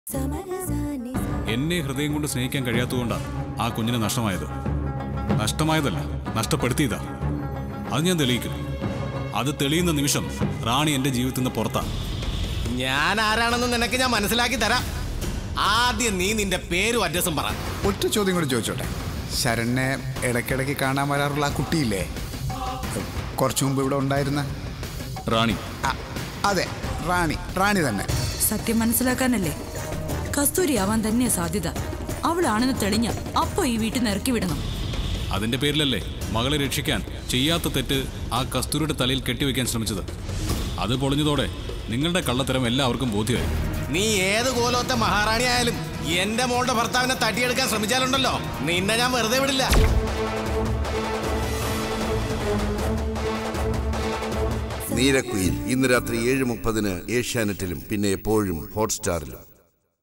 എന്നെ ഹൃദയം കൊണ്ട് സ്നേഹിക്കാൻ കഴിയാത്തതുകൊണ്ടാണ് ആ കുഞ്ഞിനെ നഷ്ടമായത് നഷ്ടമായതല്ല നഷ്ടപ്പെടുത്തിയതാ അത് ഞാൻ തെളിയിക്കും അത് തെളിയുന്ന നിമിഷം റാണി എന്റെ ജീവിതത്തിൽ നിന്ന് പുറത്താ ഞാൻ ആരാണെന്ന് നിനക്ക് ഞാൻ മനസ്സിലാക്കി തരാം ആദ്യം നീ നിന്റെ പേരും അഡ്രസ്സും പറ ഒറ്റ ചോദ്യം കൂടി ചോദിച്ചോട്ടെ ശരണ്യെ ഇടയ്ക്കിടയ്ക്ക് കാണാൻ വരാറുള്ള ആ കുട്ടിയില്ലേ കുറച്ചു മുമ്പ് ഇവിടെ ഉണ്ടായിരുന്ന റാണി ആ, അതെ റാണി റാണി തന്നെ സത്യം മനസ്സിലാക്കാനല്ലേ കസ്തൂരി ആവാൻ തന്നെ സാധ്യത അവളാണെന്ന് തെളിഞ്ഞ അപ്പൊ ഈ വീട്ടിൽ നിന്ന് ഇറക്കി വിടണം അതിന്റെ പേരിലല്ലേ മകളെ രക്ഷിക്കാൻ ചെയ്യാത്ത തെറ്റ് ആ കസ്തൂരിയുടെ തലയിൽ കെട്ടിവെക്കാൻ ശ്രമിച്ചത് അത് പൊളിഞ്ഞതോടെ നിങ്ങളുടെ കള്ളത്തരം എല്ലാവർക്കും ബോധ്യമായി നീ ഏത് കോലത്തെ മഹാറാണി ആയാലും എന്റെ മോളുടെ ഭർത്താവിനെ തട്ടിയെടുക്കാൻ ശ്രമിച്ചാലുണ്ടല്ലോ നിന്നെ ഞാൻ വെറുതെ വിടില്ല നീരക്കുയിൽ ഇന്ന് രാത്രി ഏഴ് മുപ്പതിന് ഏഷ്യാനെറ്റിലും പിന്നെ എപ്പോഴും ഹോട്ട്സ്റ്റാറിലും